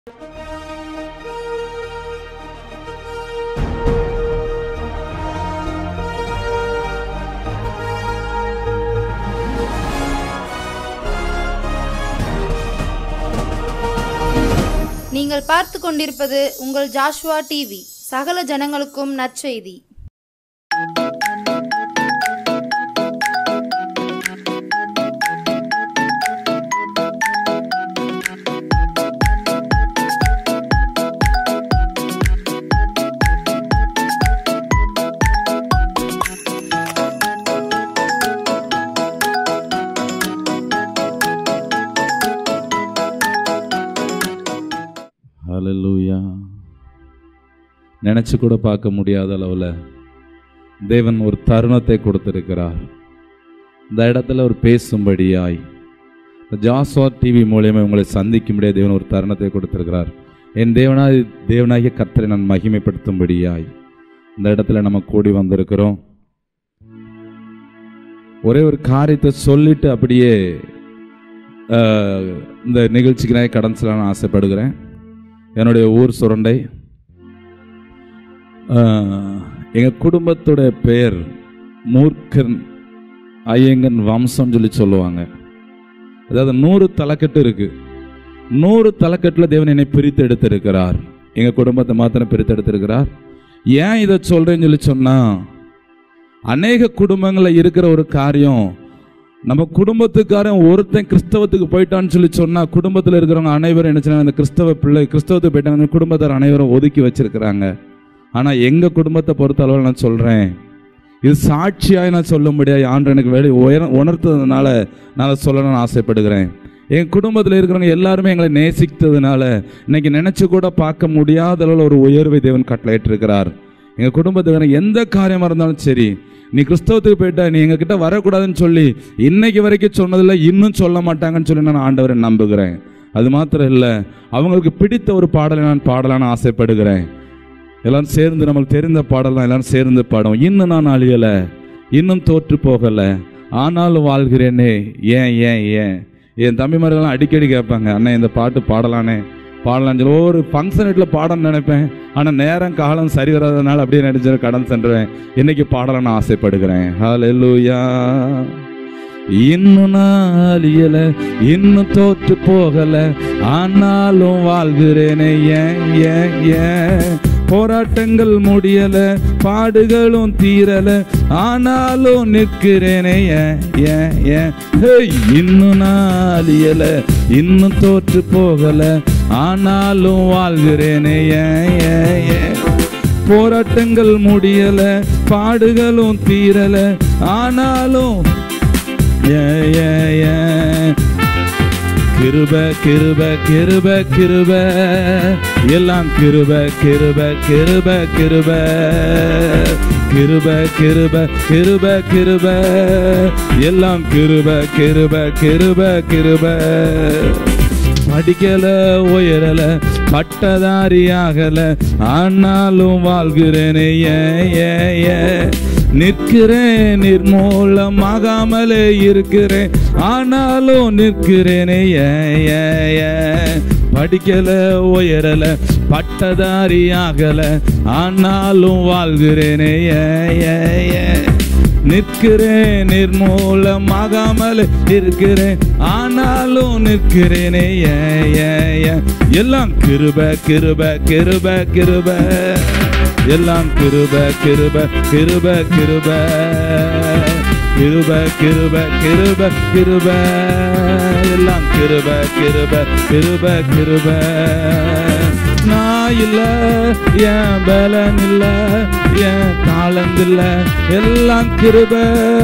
நீங்கள் பார்த்து கொண்டிருப்பது உங்கள் ஜாஷ்வா டிவி சகல ஜனங்களுக்கும் நற்செய்தி ஹalleluya நினச்சி கூட பார்க்க முடியாத அளவில் தேவன் ஒரு தருணத்தை கொடுத்திருக்கிறார் இந்த இடத்துல ஒரு பேசும்படியாய் இந்த ஜாஸ்வா டிவி மூலியமாக உங்களை சந்திக்கும்படியாக தேவன் ஒரு தருணத்தை கொடுத்திருக்கிறார் என் தேவனாய் தேவனாகிய கர்த்தரை நான் மகிமைப்படுத்தும்படியாய் இந்த இடத்துல நம்ம கூடி வந்திருக்கிறோம் ஒரே ஒரு காரியத்தை சொல்லிட்டு அப்படியே அஹ், இந்த நிகழ்ச்சிக்கு நான் கடன் செல்லணும்னு ஆசைப்படுகிறேன் என்னுடைய ஊர் சுரண்டை எங்கள் குடும்பத்துடைய பெயர் மூர்க்கன் ஐயங்கன் வம்சம் சொல்லி சொல்லுவாங்க அதாவது நூறு தலைக்கட்டு இருக்கு நூறு தலைக்கட்டில் தேவன் என்னை பிரித்து எடுத்திருக்கிறார் எங்கள் குடும்பத்தை மாத்திரம் பிரித்து எடுத்திருக்கிறார் ஏன் இதை சொல்கிறேன்னு சொல்லி சொன்னால் அநேக குடும்பங்களில் இருக்கிற ஒரு காரியம் நம்ம குடும்பத்துக்காரன் ஒருத்தன் கிறிஸ்தவத்துக்கு போயிட்டான்னு சொல்லி சொன்னா குடும்பத்தில் இருக்கிறவங்க அனைவரும் என்ன செய்றாங்க, அந்த கிறிஸ்தவ பிள்ளை கிறிஸ்தவத்துக்கு போயிட்டாங்க அந்த குடும்பத்தார் அனைவரும் ஒதுக்கி வச்சிருக்கிறாங்க ஆனா எங்க குடும்பத்தை பொறுத்த அளவில் நான் சொல்றேன் இது சாட்சியாய் நான் சொல்ல முடியாது ஆண்டு எனக்கு வெளி உயர உணர்த்ததுனால நான் அதை சொல்லணும்னு ஆசைப்படுகிறேன் என் குடும்பத்தில் இருக்கிறவங்க எல்லாருமே எங்களை நேசித்ததுனால இன்னைக்கு நினைச்சு கூட பார்க்க முடியாத அளவில் ஒரு உயர்வை தேவன் கட்டளையிட்டிருக்கிறார் எங்கள் குடும்பத்துக்காரன் எந்த காரியமாக இருந்தாலும் சரி நீ கிறிஸ்தவத்துக்கு போயிட்ட நீ எங்ககிட்ட வரக்கூடாதுன்னு சொல்லி இன்னைக்கு வரைக்கும் சொன்னதில்ல இன்னும் சொல்ல மாட்டாங்கன்னு சொல்லி நான் ஆண்டவரை நம்புகிறேன் அது மாத்திரம் இல்லை அவங்களுக்கு பிடித்த ஒரு பாடலை நான் பாடலான்னு ஆசைப்படுகிறேன் எல்லாரும் சேர்ந்து நம்மளுக்கு தெரிந்த பாடலாம் எல்லாரும் சேர்ந்து பாடுவோம் இன்னும் நான் அழியலை இன்னும் தோற்று போகலை ஆனாலும் வாழ்கிறேனே ஏன் ஏன் ஏன் என் தம்பிமார்கள்லாம் அடிக்கடி கேட்பாங்க அண்ணன் இந்த பாட்டு பாடலானே பாடலான்னு சொல்லி ஒவ்வொரு ஃபங்க்ஷன் வீட்டில் பாடணும்னு நினைப்பேன் ஆனால் நேரம் காலம் சரி வராதனால அப்படியே நடிச்சு கடன் சென்றுவேன் இன்னைக்கு பாடலான்னு ஆசைப்படுகிறேன் ஹalleluya இன்னும் நான் அழியல இன்னும் தோற்று போகல ஆனாலும் வாழ்கிறேனே ஏன் ஏன் ஏன் போராட்டங்கள் முடியல பாடுகளும் தீரல ஆனாலும் நிற்கிறேனே ஏன் ஏன் ஏன் ஹேய், இன்னும் நான் அழியல இன்னும் தோற்று போகல ஆனாலும் வாழ்கிறேனே ஏன் ஏன் ஏன் போராட்டங்கள் முடியல பாடுகளும் தீரல ஆனாலும் ஏன் ஏன் ஏன் கிருப கிருப கிருப கிருப எல்லாம் கிருப கிருப கிருப கிருப கிருப கிருப கிருப கிருப எல்லாம் கிருப கிருப கிருப கிருப படிக்கல உயரல பட்டதாரி ஆகல ஆனாலும் வாழ்கிறேனே ஏன் ஏன் ஏன் நிற்கிறேன் நிர்மூலமாகாமலே இருக்கிறேன் ஆனாலும் நிற்கிறேனே ஏன் ஏன் ஏன் படிக்கல உயரல பட்டதாரி ஆகல ஆனாலும் வாழ்கிறேனே ஏன் ஏன் ஏன் நிற்கிறேன் நிர்மூலமாகாமல் இருக்கிறேன் ஆனாலும் நிற்கிறேனே ஏன் ஏன் ஏன் எல்லாம் கிருப கிருப கிருப கிருப எல்லாம் கிருப கிருப கிருப கிருப கிருப கிருப கிருப கிருப எல்லாம் கிருப கிருப கிருப கிருப நான் இல்ல என் பலன் இல்ல என் தாளந்தில்ல எல்லாம் கிருப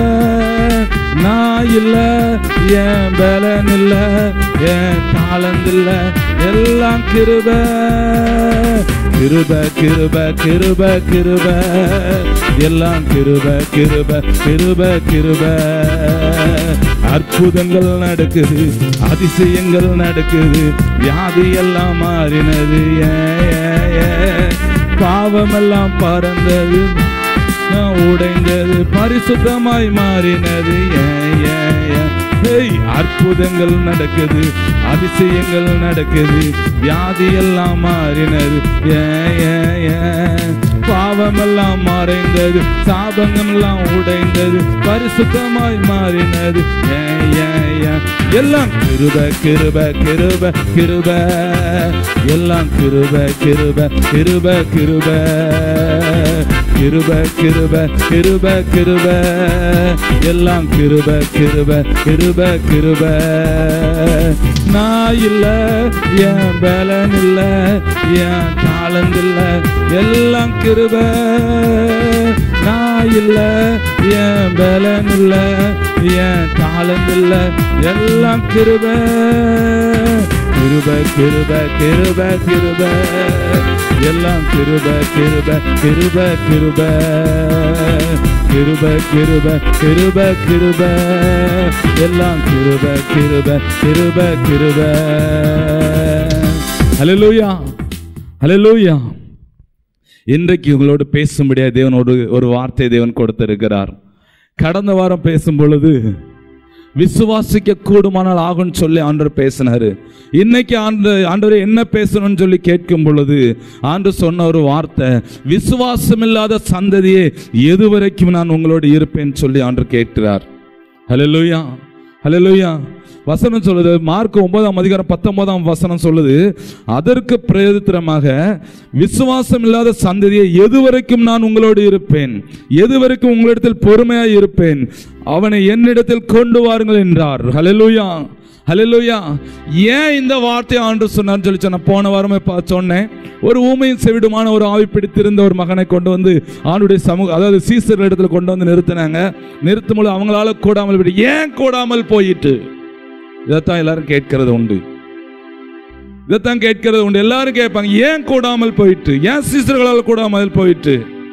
நான் இல்ல என் பலன் இல்ல என் தாளந்தில்ல எல்லாம் கிருப கிருப கிருப கிருப கிருப எல்லாம் கிருப கிருப கிருப கிருப அற்புதங்கள் நடக்குது அதிசயங்கள் நடக்குது வியாதி எல்லாம் மாறினது ஏன், ஏன், ஏன். பாவமெல்லாம் பறந்தது நான் உடைந்தது பரிசுத்தமாய் மாறினது ஏன், ஏன், ஏன். ஹேய், அற்புதங்கள் நடக்குது அதிசயங்கள் நடக்குது வியாதி எல்லாம் மாறினது ஏன், ஏன், ஏன்? பாவமெல்லாம் மறைந்தது சாபங்கள் எல்லாம் உடைந்தது பரிசுத்தமாய் மாறினது ஏன், ஏன், ஏன்? எல்லாம் கிருப கிருப கிருப கிருப எல்லாம் கிருப கிருப கிருப கிருப கிருப கிருப கிருப கிருப எல்லாம் கிருப கிருப கிருப கிருப நான் இல்ல என் பலன் இல்ல என் தாளந்து இல்ல எல்லாம் கிருப நான் இல்ல என் பலன் இல்ல என் தாளந்து இல்ல எல்லாம் கிருப கிருப கிருப கிருப கிருப எல்லாம் கிருப கிருப கிருப கிருப கிருப கிருப கிருப கிருப எல்லாம் கிருப கிருப கிருப கிருப ஹalleluya ஹalleluya இன்றைக்கு உங்களோடு பேசும்படியா தேவன் ஒரு ஒரு வார்த்தை தேவன் கொடுத்திருக்கிறார் கடந்த வாரம் பேசும் பொழுது விசுவாசிக்க கூடுமானால் ஆகும்னு சொல்லி ஆண்டவர் பேசினாரு இன்னைக்கு ஆண்டு ஆண்டவர் என்ன பேசணும்னு சொல்லி கேட்கும் பொழுது ஆண்டு சொன்ன ஒரு வார்த்தை விசுவாசம் இல்லாத சந்ததியே எது வரைக்கும் நான் உங்களோடு இருப்பேன்னு சொல்லி ஆண்டவர் கேட்கிறார் ஹalleluya ஹalleluya வசனம் சொல்லுது மார்க் ஒன்பதாம் அதிகாரம் பத்தொன்பதாம் வசனம் சொல்லுது அதற்கு பிரயோஜனமாக விசுவாசம் இல்லாத சந்ததியை எது வரைக்கும் நான் உங்களோடு இருப்பேன் எது வரைக்கும் உங்களிடத்தில் பொறுமையாய் இருப்பேன் அவனை என்னிடத்தில் கொண்டு வாருங்கள் என்றார் ஹalleluya ஹalleluya ஏன் இந்த வார்த்தையை ஆண்டு சொன்னார்னு சொல்லி சொன்ன போன வாரமே பா- சொன்னேன் ஒரு ஊமையும் செவிடுமான ஒரு ஆவி பிடித்திருந்த ஒரு மகனை கொண்டு வந்து ஆண்டுடைய சமூக அதாவது சீசர் இடத்துல கொண்டு வந்து நிறுத்தினாங்க நிறுத்தும் பொழுது அவங்களால கூடாமல் விட்டு ஏன் கூடாமல் போயிட்டு இதைத்தான் எல்லாரும் கேட்கிறது உண்டு இதைத்தான் கேட்கிறது உண்டு எல்லாரும் கேட்பாங்க ஏன் கூடாமல் போயிட்டு ஏன் சீசர்களால் கூடாமல் போயிட்டு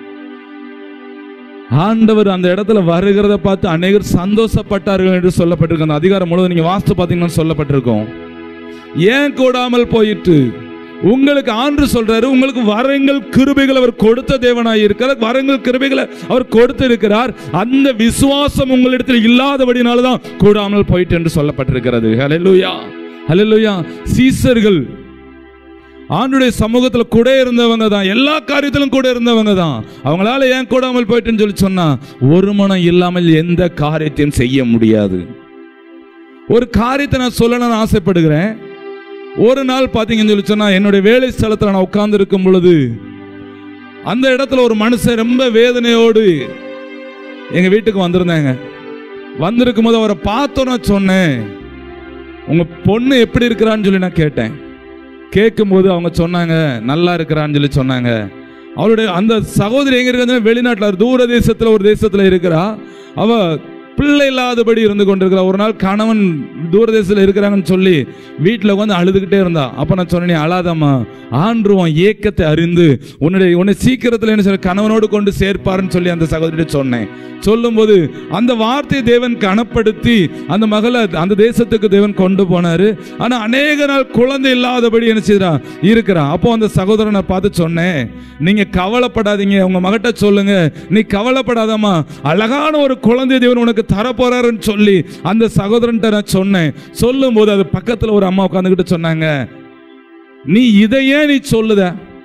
ஆண்டவர் அந்த இடத்துல வருகிறத பார்த்து அநேகர் சந்தோஷப்பட்டார்கள் என்று சொல்லப்பட்டிருக்கு அந்த அதிகாரம் முழுவதும் நீங்க வாஸ்து பார்த்தீங்கன்னா சொல்லப்பட்டிருக்கும் ஏன் கூடாமல் போயிட்டு உங்களுக்கு ஆண்டு சொல்றாரு உங்களுக்கு வரங்கள் கிருபைகள் அவர் கொடுத்த தேவனாய் இருக்கிறார் வரங்கள் கிருபைகளை அவர் கொடுத்து இருக்கிறார் அந்த விசுவாசம் உங்களிடத்தில் இல்லாதபடினால தான் கூடாமல் போயிட்டு என்று சொல்லப்பட்டிருக்கிறது ஹalleluya ஹalleluya சீசர்கள் ஆண்டுடைய சமூகத்தில் கூட இருந்தவங்க தான் எல்லா காரியத்திலும் கூட இருந்தவங்க தான் அவங்களால ஏன் கூடாமல் போயிட்டுன்னு சொல்லி சொன்னா ஒரு மனம் இல்லாமல் எந்த காரியத்தையும் செய்ய முடியாது ஒரு காரியத்தை நான் சொல்லணும்னு ஆசைப்படுகிறேன் ஒரு நாள் பார்த்தீங்கன்னு சொல்லி சொன்னா என்னுடைய வேலை ஸ்தலத்தில் நான் உட்கார்ந்து இருக்கும் பொழுது அந்த இடத்துல ஒரு மனுஷன் ரொம்ப வேதனையோடு எங்க வீட்டுக்கு வந்திருந்தாங்க வந்திருக்கும் போது அவரை பார்த்தோன்னு சொன்னேன் உங்க பொண்ணு எப்படி இருக்கிறான்னு சொல்லி நான் கேட்டேன் கேட்கும்போது அவங்க சொன்னாங்க நல்லா இருக்கிறான்னு சொல்லி சொன்னாங்க அவளுடைய அந்த சகோதரி எங்க இருக்கிறது வெளிநாட்டில் தூர தேசத்துல ஒரு தேசத்துல இருக்கிறா அவ பிள்ளை இல்லாதபடி இருந்து கொண்டிருக்கிறா ஒரு நாள் கணவன் தூரதேசத்தில் இருக்கிறாங்கன்னு சொல்லி வீட்டில் உட்காந்து அழுதுகிட்டே இருந்தா அப்போ நான் சொன்னேன் "நீ அழாதம்மா ஆண்டுருவான் ஏக்கத்தை அறிந்து உன்னுடைய உன்னை சீக்கிரத்தில் என்ன சொல்ல கணவனோடு கொண்டு சேர்ப்பாருன்னு சொல்லி அந்த சகோதரிட்ட சொன்னேன் சொல்லும்போது அந்த வார்த்தையை தேவன் கனப்படுத்தி அந்த மகளை அந்த தேசத்துக்கு தேவன் கொண்டு போனாரு ஆனா அநேக நாள் குழந்தை இல்லாதபடி என்ன செய்றா இருக்கிறா அப்போ அந்த சகோதரனை பார்த்து சொன்னேன் நீங்க கவலைப்படாதீங்க உங்க மகிட்ட சொல்லுங்க நீ கவலைப்படாதம்மா அழகான ஒரு குழந்தை தேவன் உனக்கு தரப்போறாருன்னு சொல்லி அந்த சகோதரன்ட்ட நான் சொன்னேன் சொல்லும்போது அது பக்கத்துல ஒரு அம்மா உட்காந்துக்கிட்டு சொன்னாங்க நீ இதை ஏன் நீ சொல்லுத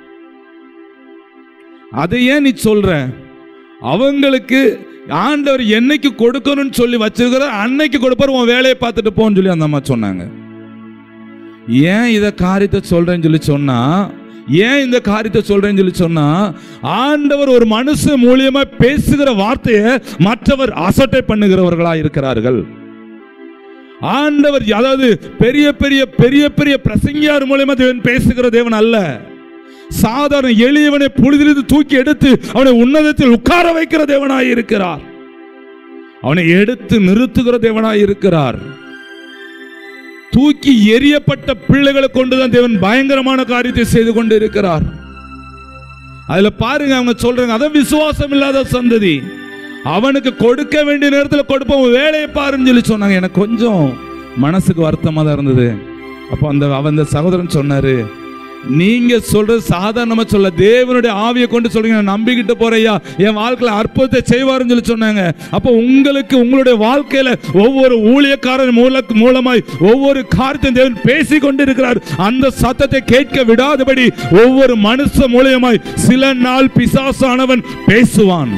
அதை ஏன் நீ சொல்ற அவங்களுக்கு ஆண்டவர் என்னைக்கு கொடுக்கணும்னு சொல்லி வச்சிருக்கிற அன்னைக்கு கொடுப்பார் உன் வேலையை பார்த்துட்டு போன்னு சொல்லி அந்த அம்மா சொன்னாங்க ஏன் இத காரியத்தை சொல்றேன்னு சொல்லி சொன்னா ஏன் இந்த காரியத்தை சொல்றேன்னு சொல்லி சொன்னா ஆண்டவர் ஒரு மனுஷன் மூலியமா பேசுகிற வார்த்தையை மற்றவர் அசட்டை பண்ணுகிறவர்களா இருக்கிறார்கள் ஆண்டவர் அதாவது பெரிய பெரிய பெரிய பெரிய பிரசங்கியார் மூலியமா தேவன் பேசுகிற தேவன் அல்ல சாதாரண எளியவனை பொழுதிலிருந்து தூக்கி எடுத்து அவனை உன்னதத்தில் உட்கார வைக்கிற தேவனாய் இருக்கிறார் அவனை எடுத்து நிறுத்துகிற தேவனாய் இருக்கிறார் தூக்கி எரியப்பட்ட பிள்ளைகளை கொண்டுதான் தேவன் பயங்கரமான காரியத்தை செய்து கொண்டு இருக்கிறார் அதுல பாருங்க அவங்க சொல்றாங்க அதான் விசுவாசம் இல்லாத சந்ததி அவனுக்கு கொடுக்க வேண்டிய நேரத்தில் கொடுப்போம் உன் வேலையை பாருன்னு சொல்லி சொன்னாங்க எனக்கு கொஞ்சம் மனசுக்கு வருத்தமா தான் இருந்தது அப்போ அந்த அவன் அந்த சகோதரன் சொன்னாரு நீங்க சொல்றது சாதாரணமா சொல்ல தேவனுடைய ஆவியை கொண்டு சொல்றீங்க நான் நம்பிக்கிட்டு போறையா என் வாழ்க்கையில அற்புதத்தை செய்வாருன்னு சொல்லி சொன்னாங்க அப்போ உங்களுக்கு உங்களுடைய வாழ்க்கையில ஒவ்வொரு ஊழியக்காரன் மூல மூலமாய் ஒவ்வொரு காரியத்தையும் தேவன் பேசி கொண்டு இருக்கிறார் அந்த சத்தத்தை கேட்க விடாதபடி ஒவ்வொரு மனுஷ மூலியமாய் சில நாள் பிசாசானவன் பேசுவான்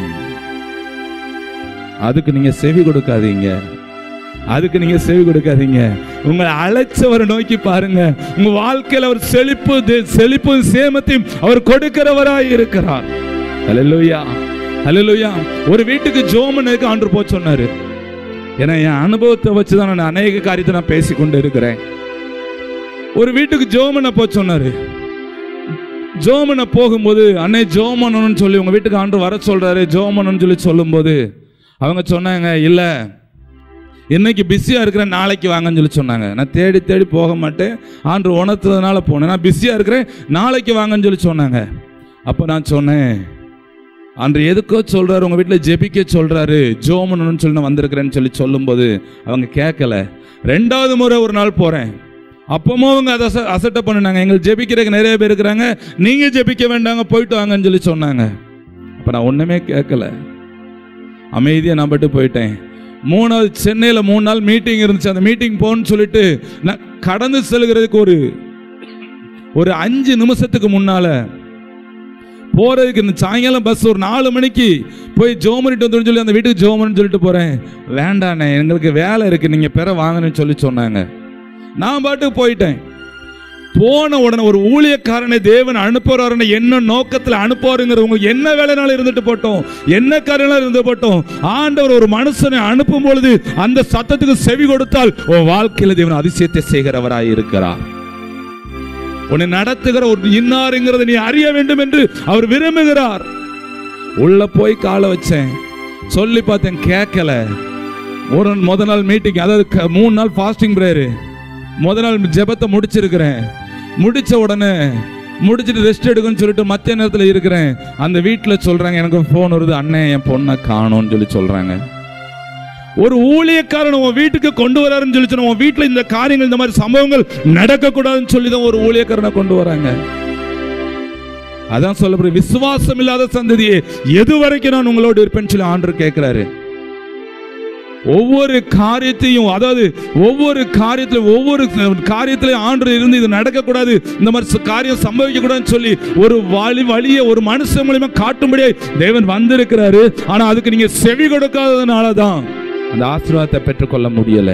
அதுக்கு நீங்க செவி கொடுக்காதீங்க அதுக்கு நீங்க செவி கொடுக்காதீங்க உங்களை அழைச்சவரை நோக்கி பாருங்க உங்க வாழ்க்கையில அவர் செழிப்பு தே- செழிப்பு சேமத்தையும் அவர் கொடுக்கிறவராய் இருக்கிறார் ஹalleluya ஹalleluya ஒரு வீட்டுக்கு ஜோமனுக்கு ஆண்டு போக சொன்னாரு ஏன்னா என் அனுபவத்தை வச்சு தான் நான் அநேக காரியத்தை நான் பேசி கொண்டு இருக்கிறேன் ஒரு வீட்டுக்கு ஜோமனை போக சொன்னாரு ஜோமனை போகும்போது அன்னை ஜோமனன்னு சொல்லி உங்க வீட்டுக்கு ஆண்டு வர சொல்றாரு ஜோமனன்னு சொல்லி சொல்லும்போது அவங்க சொன்னாங்க இல்லை இன்னைக்கு பிஸியாக இருக்கிறேன் நாளைக்கு வாங்கன்னு சொல்லி சொன்னாங்க நான் தேடி தேடி போக மாட்டேன் ஆண்டு உணர்த்ததுனால போனேன் நான் பிஸியாக இருக்கிறேன் நாளைக்கு வாங்கன்னு சொல்லி சொன்னாங்க அப்போ நான் சொன்னேன் அன்று எதுக்கோ சொல்றாரு உங்க வீட்டில் ஜெபிக்க சொல்றாரு ஜோமனு சொல்லி நான் வந்திருக்கிறேன்னு சொல்லி சொல்லும்போது அவங்க கேட்கல ரெண்டாவது முறை ஒரு நாள் போறேன் அப்பவும் அவங்க அதை அச- அசட்டை பண்ணினாங்க எங்களுக்கு ஜெபிக்கிறதுக்கு நிறைய பேர் இருக்கிறாங்க நீங்க ஜெபிக்க வேண்டாங்க போயிட்டு வாங்கன்னு சொல்லி சொன்னாங்க அப்ப நான் ஒண்ணுமே கேட்கல அமைதியாக நான் பட்டு போயிட்டேன் மூணாவது சென்னையில் மூணு நாள் மீட்டிங் இருந்துச்சு அந்த மீட்டிங் போகணும்னு சொல்லிட்டு நான் கடந்து செல்கிறதுக்கு ஒரு ஒரு அஞ்சு நிமிஷத்துக்கு முன்னால போறதுக்கு இந்த சாயங்காலம் பஸ் ஒரு நாலு மணிக்கு போய் ஜோம் பண்ணிட்டு வந்துடும் சொல்லி அந்த வீட்டுக்கு ஜோம் பண்ணு சொல்லிட்டு போறேன் வேண்டாண்ணே எங்களுக்கு வேலை இருக்கு நீங்க பெற வாங்கணும்னு சொல்லி சொன்னாங்க நான் பாட்டுக்கு போயிட்டேன் போன உடனே ஒரு ஊழியக்காரனை தேவன் அனுப்புறாருன்னு என்ன நோக்கத்துல அனுப்புவாருங்கிற உங்களுக்கு என்ன வேலைனாலும் இருந்துட்டு போட்டோம் என்ன காரியனாலும் இருந்து போட்டோம் ஆண்டவர் ஒரு மனுஷனை அனுப்பும் பொழுது அந்த சத்தத்துக்கு செவி கொடுத்தால் உன் வாழ்க்கையில தேவன் அதிசயத்தை செய்கிறவராய் இருக்கிறார் உன்னை நடத்துகிற ஒரு இன்னாருங்கிறதை நீ அறிய வேண்டும் என்று அவர் விரும்புகிறார் உள்ள போய் காலை வச்சேன் சொல்லி பார்த்தேன் கேட்கல ஒரு முத நாள் மீட்டிங் அதாவது க- மூணு நாள் ஃபாஸ்டிங் ப்ரேயரு முத நாள் ஜெபத்தை முடிச்சிருக்கிறேன் முடிச்ச உடனே முடிச்சிட்டு ரெஸ்ட் எடுக்கணும்னு சொல்லிட்டு மத்திய நேரத்தில் இருக்கிறேன் அந்த வீட்டில் சொல்றாங்க எனக்கு ஃபோன் வருது அண்ணன் என் பொண்ணை காணோம்னு சொல்லி சொல்றாங்க ஒரு ஊழியக்காரன் உன் வீட்டுக்கு கொண்டு வராருன்னு சொல்லி சொன்னா, உன் வீட்டில் இந்த காரியங்கள் இந்த மாதிரி சம்பவங்கள் நடக்கக்கூடாதுன்னு சொல்லி தான் ஒரு ஊழியக்காரனை கொண்டு வராங்க அதான் சொல்லப்படுது விசுவாசம் இல்லாத சந்ததியே எது வரைக்கும் நான் உங்களோடு இருப்பேன்னு சொல்லி ஆண்டவர் கேட்கிறாரு ஒவ்வொரு காரியத்தையும் அதாவது ஒவ்வொரு காரியத்திலும் ஒவ்வொரு காரியத்திலையும் ஆண்டு இருந்து இது நடக்கக்கூடாது இந்த மாதிரி ச- காரியம் சம்பவிக்க கூடாதுன்னு சொல்லி ஒரு வழி வழியை ஒரு மனுஷன் மூலியமா காட்டும்படியே தேவன் வந்திருக்கிறாரு ஆனா அதுக்கு நீங்க செவி கொடுக்காததுனால தான் அந்த ஆசீர்வாதத்தை பெற்றுக்கொள்ள முடியல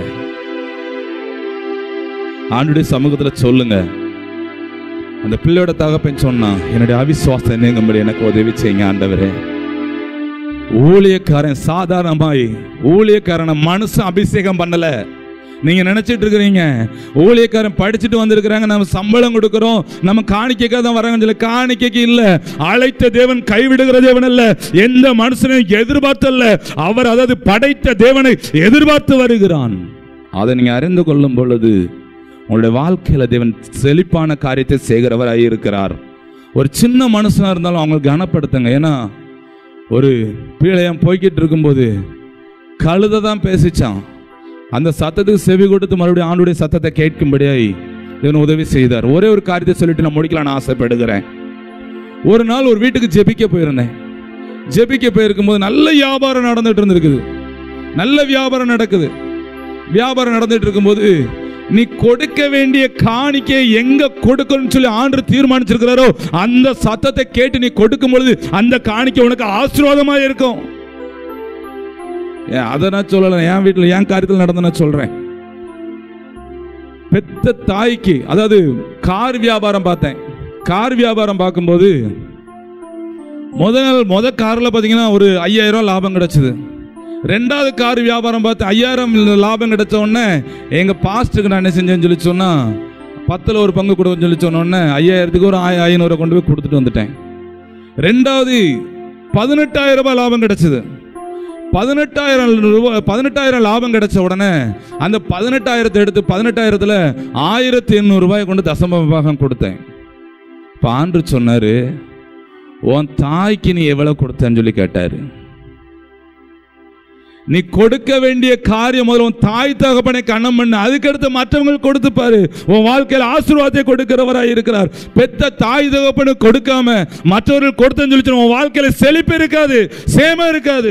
ஆண்டுடைய சமூகத்துல சொல்லுங்க அந்த பிள்ளையோட தகப்பன் சொன்னா என்னுடைய அவிசுவாசம் நீங்கும்படி எனக்கு உதவி செய்யுங்க ஆண்டவரே ஊழியக்காரன் சாதாரணமாய் ஊழியக்காரனை மனுஷன் அபிஷேகம் பண்ணல நீங்க நினைச்சிட்டு இருக்கிறீங்க ஊழியக்காரன் படிச்சுட்டு வந்திருக்கிறாங்க நம்ம சம்பளம் கொடுக்கிறோம் நம்ம காணிக்கைக்காக தான் வராங்கன்னு சொல்லி காணிக்கைக்கு இல்ல அழைத்த தேவன் கைவிடுகிற தேவன் அல்ல எந்த மனுஷனையும் எதிர்பார்த்தல்ல அவர் அதாவது படைத்த தேவனை எதிர்பார்த்து வருகிறான் அதை நீங்க அறிந்து கொள்ளும் பொழுது உங்களுடைய வாழ்க்கையில தேவன் செழிப்பான காரியத்தை செய்கிறவராய் இருக்கிறார் ஒரு சின்ன மனுஷனா இருந்தாலும் அவங்களுக்கு கனப்படுத்துங்க ஏன்னா ஒரு பீழையம் போய்கிட்டு இருக்கும்போது கழுதை தான் பேசிச்சான் அந்த சத்தத்துக்கு செவி கொடுத்து மறுபடியும் ஆண்டுடைய சத்தத்தை கேட்கும்படியாய் தேவன் உதவி செய்தார் ஒரே ஒரு காரியத்தை சொல்லிட்டு நான் முடிக்கலாம்னு ஆசைப்படுகிறேன் ஒரு நாள் ஒரு வீட்டுக்கு ஜெபிக்க போயிருந்தேன் ஜெபிக்க போயிருக்கும்போது நல்ல வியாபாரம் நடந்துட்டு இருந்திருக்குது நல்ல வியாபாரம் நடக்குது வியாபாரம் நடந்துட்டு இருக்கும்போது நீ கொடுக்க வேண்டிய காணிக்கை எங்க கொடுக்கணும்னு சொல்லி ஆண்டு தீர்மானிச்சிருக்கிறாரோ அந்த சத்தத்தை கேட்டு நீ கொடுக்கும் பொழுது அந்த காணிக்கை உனக்கு ஆசீர்வாதமா இருக்கும் ஏன் அதை நான் சொல்லல என் வீட்டில் என் காரியத்தில் நடந்த நான் சொல்றேன் பெத்த தாய்க்கு அதாவது கார் வியாபாரம் பார்த்தேன் கார் வியாபாரம் பார்க்கும்போது முத நாள் முத காரில் பார்த்தீங்கன்னா ஒரு ஐயாயிரம் ரூபாய் லாபம் கிடைச்சது ரெண்டாவது கார் வியாபாரம் பார்த்து ஐயாயிரம் லாபம் கிடைச்ச உடனே எங்கள் பாஸ்ட்டுக்கு நான் என்ன செஞ்சேன்னு சொல்லி சொன்னா பத்தில் ஒரு பங்கு கொடுன்னு சொல்லி சொன்ன உடனே ஐயாயிரத்துக்கு ஒரு ஆய ஐநூறு கொண்டு போய் கொடுத்துட்டு வந்துட்டேன் ரெண்டாவது பதினெட்டாயிரம் ரூபாய் லாபம் கிடைச்சது பதினெட்டாயிரம் ரூபாய் பதினெட்டாயிரம் லாபம் கிடைச்ச உடனே அந்த பதினெட்டாயிரத்தை எடுத்து பதினெட்டாயிரத்துல ஆயிரத்தி எண்ணூறு ரூபாய் கொண்டு தசம விபாகம் கொடுத்தேன் இப்போ ஆண்டு சொன்னாரு உன் தாய்க்கு நீ எவ்வளவு கொடுத்தேன்னு சொல்லி கேட்டாரு நீ கொடுக்க வேண்டிய காரியம் முதல்ல உன் தாய் தகப்பனை கண்ணம் பண்ணு அதுக்கடுத்து மற்றவங்களுக்கு கொடுத்து பாரு உன் வாழ்க்கையில் ஆசீர்வாதத்தை கொடுக்கிறவராய் இருக்கிறார் பெத்த தாய் தகப்பனு கொடுக்காம மற்றவர்கள் கொடுத்தேன்னு சொல்லி சொன்னா, உன் வாழ்க்கையில செழிப்பு இருக்காது சேமம் இருக்காது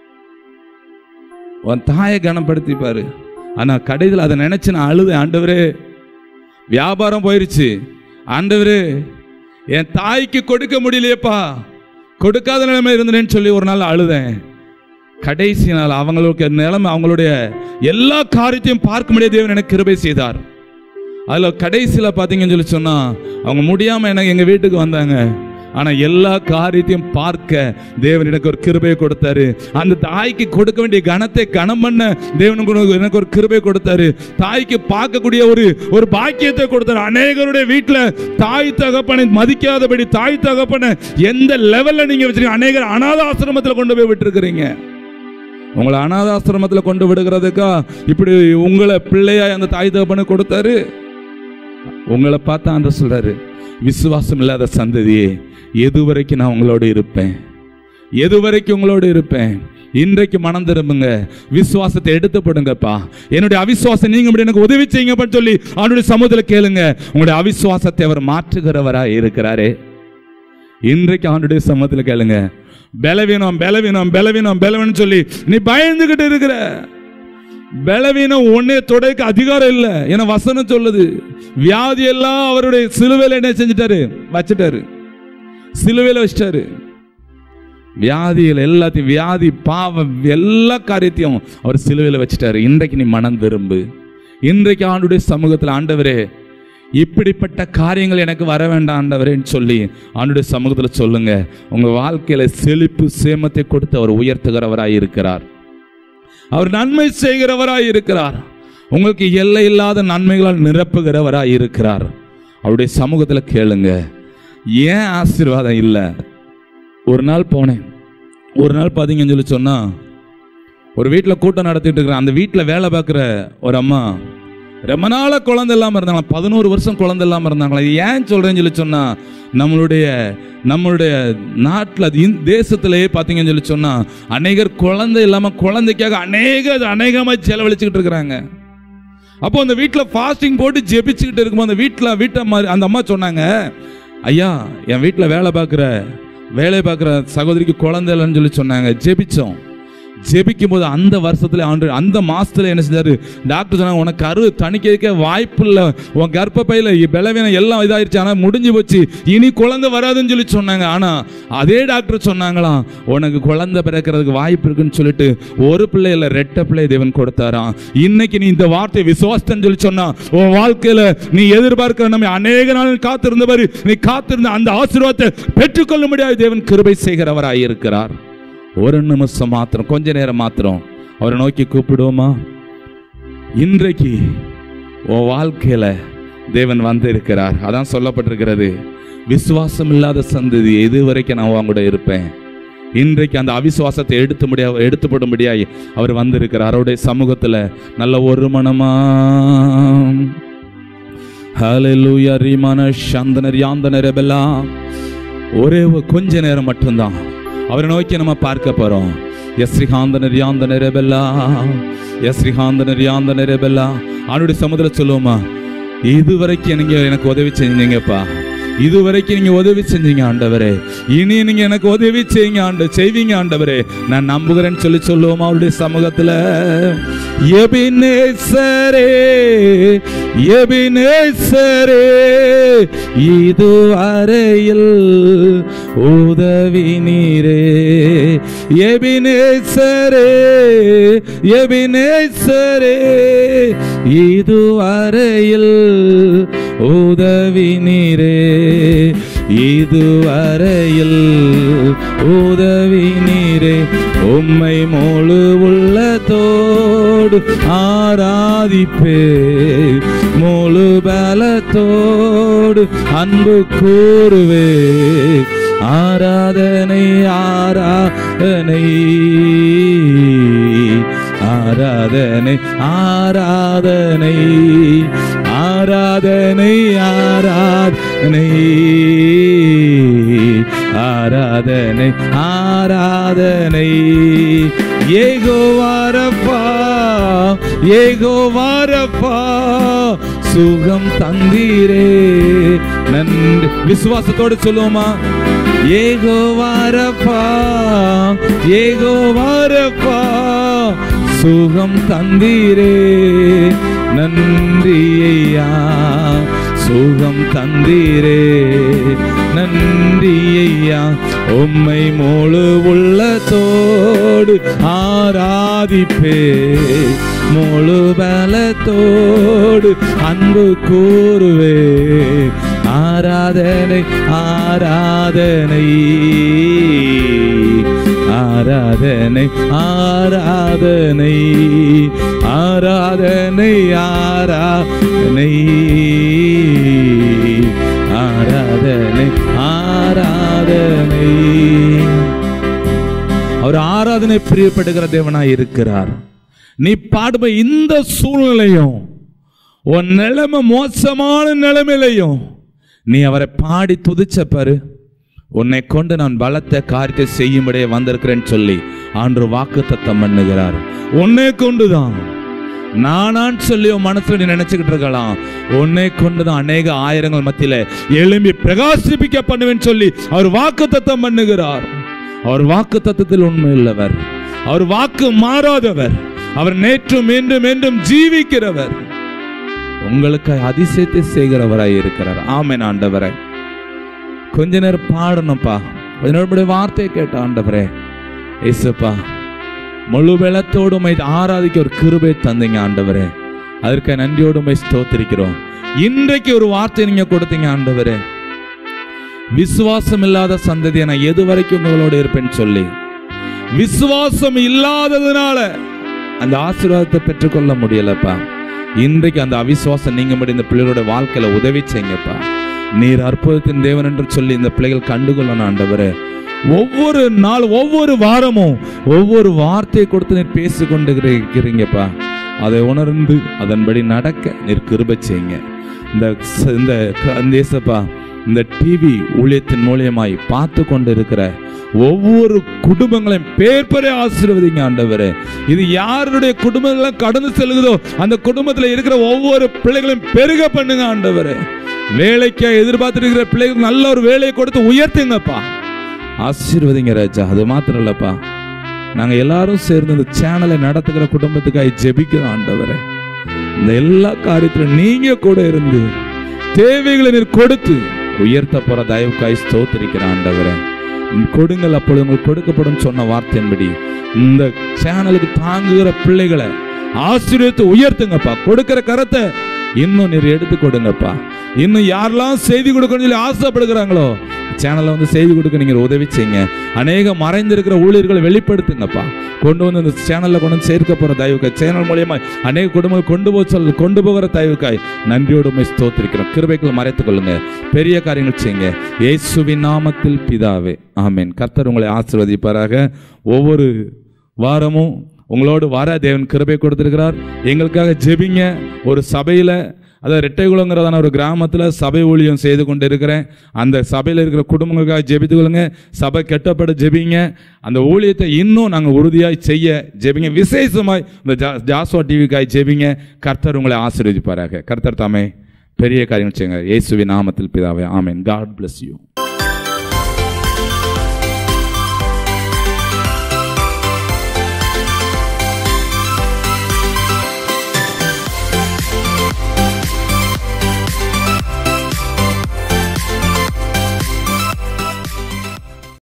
உன் தாயை கனப்படுத்தி பாரு ஆனா கடைசியில் அதை நினைச்சு நான் அழுதேன் ஆண்டவரே வியாபாரம் போயிருச்சு ஆண்டவரே என் தாய்க்கு கொடுக்க முடியலையேப்பா கொடுக்காத நிலைமை இருந்தேன்னு சொல்லி ஒரு நாள் அழுதேன் கடைசி நாள் அவங்களுக்கு நிலைமை அவங்களுடைய எல்லா காரியத்தையும் பார்க்க முடியாத தேவன் எனக்கு கிருபை செய்தார் அதில் கடைசியில் பார்த்தீங்கன்னு சொல்லி சொன்னா அவங்க முடியாமல் எனக்கு எங்கள் வீட்டுக்கு வந்தாங்க ஆனால் எல்லா காரியத்தையும் பார்க்க தேவன் எனக்கு ஒரு கிருபை கொடுத்தாரு அந்த தாய்க்கு கொடுக்க வேண்டிய கனத்தை கனம் பண்ண தேவன் எனக்கு- எனக்கு ஒரு கிருபை கொடுத்தாரு தாய்க்கு பார்க்கக்கூடிய ஒரு ஒரு பாக்கியத்தை கொடுத்தாரு அநேகருடைய வீட்டில் தாய் தகப்பனை மதிக்காதபடி தாய் தகப்பனை எந்த லெவலில் நீங்கள் வச்சிருக்கீங்க அநேகர் அனாத ஆசிரமத்தில் கொண்டு போய் விட்டுருக்கிறீங்க உங்களை அனாதாசிரமத்தில் கொண்டு விடுகிறதுக்கா இப்படி உங்களை பிள்ளையா அந்த தாய் தகப்பனை கொடுத்தாரு உங்களை பார்த்தா ஆண்டு சொல்றாரு விசுவாசம் இல்லாத சந்ததியே எது வரைக்கும் நான் உங்களோட இருப்பேன் எது வரைக்கும் உங்களோட இருப்பேன் இன்றைக்கு மனம் திரும்புங்க விசுவாசத்தை எடுத்து போடுங்கப்பா என்னுடைய அவிசுவாசம் நீங்க இப்படி எனக்கு உதவி செய்யுங்கப்பான்னு சொல்லி அவனுடைய சமூகத்தில் கேளுங்க உங்களுடைய அவிசுவாசத்தை அவர் மாற்றுகிறவராய் இருக்கிறாரே இன்றைக்கு அவனுடைய சமூகத்தில் கேளுங்க பலவீனம் பலவீனம் பலவீனம் பலவீனம் சொல்லி நீ பயந்துகிட்டு இருக்கிற பலவீனம் ஒன்னே தொடைக்கு அதிகாரம் இல்லை என வசனம் சொல்லுது வியாதி எல்லாம் அவருடைய சிலுவையில் என்ன செஞ்சிட்டாரு வச்சிட்டாரு சிலுவையில் வச்சிட்டாரு வியாதிகள் எல்லாத்தையும் வியாதி பாவம் எல்லா காரியத்தையும் அவர் சிலுவையில் வச்சிட்டாரு இன்றைக்கு நீ மனம் திரும்பு இன்றைக்கு ஆண்டுடைய சமூகத்தில் ஆண்டவரே இப்படிப்பட்ட காரியங்கள் எனக்கு வர வேண்டாம் ஆண்டவரேன்னு சொல்லி ஆண்டுடைய சமூகத்தில் சொல்லுங்க உங்க வாழ்க்கையில செழிப்பு சேமத்தை கொடுத்து அவர் உயர்த்துகிறவராய் இருக்கிறார் அவர் நன்மை செய்கிறவராய் இருக்கிறார் உங்களுக்கு எல்லை இல்லாத நன்மைகளால் நிரப்புகிறவராய் இருக்கிறார் அவருடைய சமூகத்தில் கேளுங்க ஏன் ஆசீர்வாதம் இல்லை ஒரு நாள் போனேன் ஒரு நாள் பார்த்தீங்கன்னு சொல்லி சொன்னா ஒரு வீட்டில் கூட்டம் நடத்திட்டு இருக்கிறேன் அந்த வீட்டில் வேலை பார்க்குற ஒரு அம்மா ரொம்ப நாளாக குழந்தை இல்லாமல் இருந்தாங்களா பதினோரு வருஷம் குழந்தை இல்லாமல் இருந்தாங்களா இது ஏன் சொல்கிறேன்னு சொல்லி சொன்னால் நம்மளுடைய நம்மளுடைய நாட்டில் அது இந்த தேசத்திலேயே பார்த்தீங்கன்னு சொல்லி சொன்னால் அநேகர் குழந்தை இல்லாமல் குழந்தைக்காக அநேக அநேகமாக செலவழிச்சுக்கிட்டு இருக்கிறாங்க அப்போ அந்த வீட்டில் ஃபாஸ்டிங் போட்டு ஜெபிச்சுக்கிட்டு இருக்கும்போது அந்த வீட்டில் வீட்டை மாதிரி அந்த அம்மா சொன்னாங்க ஐயா என் வீட்டில் வேலை பார்க்குற வேலை பார்க்குற சகோதரிக்கு குழந்தை இல்லைன்னு சொல்லி சொன்னாங்க ஜெபிச்சோம் ஜெபிக்கும் போது அந்த வருஷத்துல ஆண்டு அந்த மாசத்துல என்ன செஞ்சாரு டாக்டர் சொன்னாங்க உனக்கு கரு தணிக்க வாய்ப்பு இல்லை உன் கர்ப்பப்பையில பலவீனம் எல்லாம் இதாயிருச்சு ஆனால் முடிஞ்சு போச்சு இனி குழந்தை வராதுன்னு சொல்லி சொன்னாங்க ஆனா அதே டாக்டர் சொன்னாங்களாம் உனக்கு குழந்தை பிறக்கிறதுக்கு வாய்ப்பு இருக்குன்னு சொல்லிட்டு ஒரு பிள்ளை இல்லை ரெட்டை பிள்ளை தேவன் கொடுத்தாராம் இன்னைக்கு நீ இந்த வார்த்தை விசுவாசத்தன்னு சொல்லி சொன்னா உன் வாழ்க்கையில நீ எதிர்பார்க்கிற நம்ம அநேக நாள் காத்திருந்தவர் நீ காத்திருந்த அந்த ஆசீர்வாதத்தை பெற்றுக்கொள்ள முடியாது தேவன் கிருபை செய்கிறவராய் இருக்கிறார் ஒரு நிமிஷம் மாத்திரம் கொஞ்ச நேரம் மாத்திரம் அவரை நோக்கி கூப்பிடுவோமா இன்றைக்கு உன் வாழ்க்கையில தேவன் வந்து இருக்கிறார் அதான் சொல்லப்பட்டிருக்கிறது விசுவாசம் இல்லாத சந்ததி எது வரைக்கும் நான் உன் கூட இருப்பேன் இன்றைக்கு அந்த அவிசுவாசத்தை எடுத்து முடியா எடுத்து போடும்படியாய் அவர் வந்திருக்கிறார் அவருடைய சமூகத்துல நல்ல ஒரு மனமா ஹalleluya ரிமான சந்தனர் யாந்தனர் எல்லாம் ஒரே ஒரு கொஞ்ச நேரம் மட்டும்தான் அவரை நோக்கி நம்ம பார்க்க போறோம் எஸ் ஸ்ரீகாந்த நிர்யாந்த நிரபெல்லா எஸ் ஸ்ரீகாந்த நிர்யாந்த நிரபெல்லா அவனுடைய சமுதிர சொல்லுவோமா இதுவரைக்கும் நீங்க எனக்கு உதவி செஞ்சீங்கப்பா இதுவரைக்கும் நீங்க உதவி செஞ்சீங்க ஆண்டவரே இனி நீங்க எனக்கு உதவி செய்யுங்க ஆண்டு செய்வீங்க ஆண்டவரே நான் நம்புகிறேன்னு சொல்லி சொல்லுவோமா அவருடைய சமூகத்துல எபினேசரே எபினேசரே இதுவரையில் உதவி நீரே எபினேசரே எபினேசரே இதுவரையில் உதவி நீரே இதுவரையில் உதவி நீரே உம்மை முழு உள்ளத்தோடு ஆராதிப்பே முழு பலத்தோடு அன்பு கூறுவே ஆராதனை ஆராதனை ஆராதனை ஆராதனை ஆராதனை ஆராதனை ஆராதனை ஆராதனை ஏகோ வாரப்பா ஏகோ வாரப்பா சுகம் தந்தீரே நன்றி விசுவாசத்தோடு சொல்லுவோமா ஏகோ வாரப்பா ஏகோ வாரப்பா சுகம் தந்தீரே நன்றி ஐயா சுகம் தந்தீரே நன்றி ஐயா உம்மை முழு உள்ளத்தோடு ஆராதிப்பே முழு பலத்தோடு அன்பு கூறுவே ஆராதனை ஆராதனை ஆராதனை ஆராதனை ஆராதனை ஆராதனை ஆராதனை ஆராதனை அவர் ஆராதனை பிரியப்படுகிற தேவனாய் இருக்கிறார் நீ பாடுப இந்த சூழ்நிலையும் உன் நிலைமை மோசமான நிலைமையிலையும் நீ அவரை பாடி துதிச்ச பாரு உன்னை கொண்டு நான் பலத்த காரியத்தை செய்யும்படியே வந்திருக்கிறேன்னு சொல்லி ஆண்டு வாக்கு தத்தம் பண்ணுகிறார் உன்னை கொண்டுதான் நானான்னு சொல்லி உன் மனசுல நீ நினைச்சுக்கிட்டு இருக்கலாம் உன்னை கொண்டுதான் அநேக ஆயிரங்கள் மத்தியில எழும்பி பிரகாசிப்பிக்க பண்ணுவேன்னு சொல்லி அவர் வாக்கு தத்தம் பண்ணுகிறார் அவர் வாக்கு தத்தத்தில் உண்மை உள்ளவர் அவர் வாக்கு மாறாதவர் அவர் நேற்றும் மீண்டும் மீண்டும் ஜீவிக்கிறவர் உங்களுக்கு அதிசயத்தை செய்கிறவராய் இருக்கிறார் ஆமென் ஆண்டவரே கொஞ்ச நேரம் பாடணும்ப்பா கொஞ்ச நேரம் இப்படி வார்த்தையை கேட்ட ஆண்டவரே ஏசுப்பா முழு வெள்ளத்தோடு உம்மை ஆராதிக்க ஒரு கிருபை தந்தீங்க ஆண்டவரே அதற்கு நன்றியோடு உம்மை ஸ்தோத்திரிக்கிறோம் இன்றைக்கு ஒரு வார்த்தை நீங்க கொடுத்தீங்க ஆண்டவரே விசுவாசம் இல்லாத சந்ததியை நான் எது வரைக்கும் உங்களோட இருப்பேன்னு சொல்லி விசுவாசம் இல்லாததுனால அந்த ஆசீர்வாதத்தை பெற்றுக்கொள்ள முடியலப்பா இன்றைக்கு அந்த அவிசுவாசம் நீங்க இந்த பிள்ளைகளோட வாழ்க்கையில உதவி செய்யுங்கப்பா நீர் அற்புதத்தின் தேவன் என்று சொல்லி இந்த பிள்ளைகள் கண்டுகொள்ளணும் ஆண்டவரே ஒவ்வொரு நாள் ஒவ்வொரு வாரமும் ஒவ்வொரு வார்த்தையை கொடுத்து நீர் பேசி கொண்டு இருக்கிறீங்கப்பா அதை உணர்ந்து அதன்படி நடக்க நீர் கிருபை செய்யுங்க இந்த ச- இந்த க- இந்த இயேசப்பா இந்த டிவி ஊழியத்தின் மூலியமாய் பார்த்து கொண்டு இருக்கிற ஒவ்வொரு குடும்பங்களையும் பேர் பெரிய ஆசீர்வதிங்க ஆண்டவரே இது யாருடைய குடும்பங்கள்லாம் கடந்து செல்லுதோ அந்த குடும்பத்தில் இருக்கிற ஒவ்வொரு பிள்ளைகளையும் பெருக பண்ணுங்க ஆண்டவரே வேலைக்கு எதிர்பார்த்துட்டு இருக்கிற பிள்ளைகளுக்கு நல்ல ஒரு வேலையை கொடுத்து உயர்த்துங்கப்பா ஆசீர்வதிங்க ராஜா அது மாத்திரம் இல்லப்பா நாங்க எல்லாரும் சேர்ந்து இந்த சேனலை நடத்துகிற குடும்பத்துக்காக ஜெபிக்கிறோம் ஆண்டவரே இந்த எல்லா காரியத்திலும் நீங்க கூட இருந்து தேவைகளை நீர் கொடுத்து உயர்த்த போற தயவுக்காய் ஸ்தோத்திரிக்கிற ஆண்டவரே கொடுங்கள் அப்பொழுது உங்களுக்கு கொடுக்கப்படும் சொன்ன வார்த்தையின்படி இந்த சேனலுக்கு தாங்குகிற பிள்ளைகளை ஆசீர்வதித்து உயர்த்துங்கப்பா கொடுக்கிற கரத்தை இன்னும் நீர் எடுத்து கொடுங்கப்பா இன்னும் யாரெல்லாம் செய்தி கொடுக்கணும்னு சொல்லி ஆசைப்படுகிறாங்களோ சேனல்ல வந்து செய்தி கொடுக்க நீங்க உதவி செய்யுங்க அநேக மறைந்திருக்கிற ஊழியர்களை வெளிப்படுத்துங்கப்பா கொண்டு வந்து இந்த சேனல்ல கொண்டு வந்து சேர்க்க போற தயவுக்காய் சேனல் மூலியமா அநேக குடும்பங்கள் கொண்டு போக சொல்ல கொண்டு போகிற தயவுக்காய் நன்றியோடு உம்மை ஸ்தோத்திரிக்கிறோம் கிருபைக்குள் மறைத்துக் கொள்ளுங்க பெரிய காரியங்கள் செய்யுங்க இயேசுவின் நாமத்தில் பிதாவே ஆமென் கர்த்தர் உங்களை ஆசீர்வதிப்பாராக ஒவ்வொரு வாரமும் உங்களோடு வர தேவன் கிருபை கொடுத்திருக்கிறார் எங்களுக்காக ஜெபிங்க ஒரு சபையில அதாவது ரெட்டைகுளங்கிறதான ஒரு கிராமத்தில் சபை ஊழியம் செய்து கொண்டு இருக்கிறேன் அந்த சபையில் இருக்கிற குடும்பங்களுக்காக ஜெபித்து கொள்ளுங்க சபை கெட்டப்பட ஜெபிங்க அந்த ஊழியத்தை இன்னும் நாங்கள் உறுதியாய் செய்ய ஜெபிங்க விசேஷமாய் இந்த ஜா ஜாஸ்வா டிவிக்காய் ஜெபிங்க கர்த்தர் உங்களை ஆசீர்வதிப்பாராக கர்த்தர் தாமே பெரிய காரியங்கள் செய்யுங்க இயேசுவின் நாமத்தில் பிதாவே ஆமென் காட் bless யூ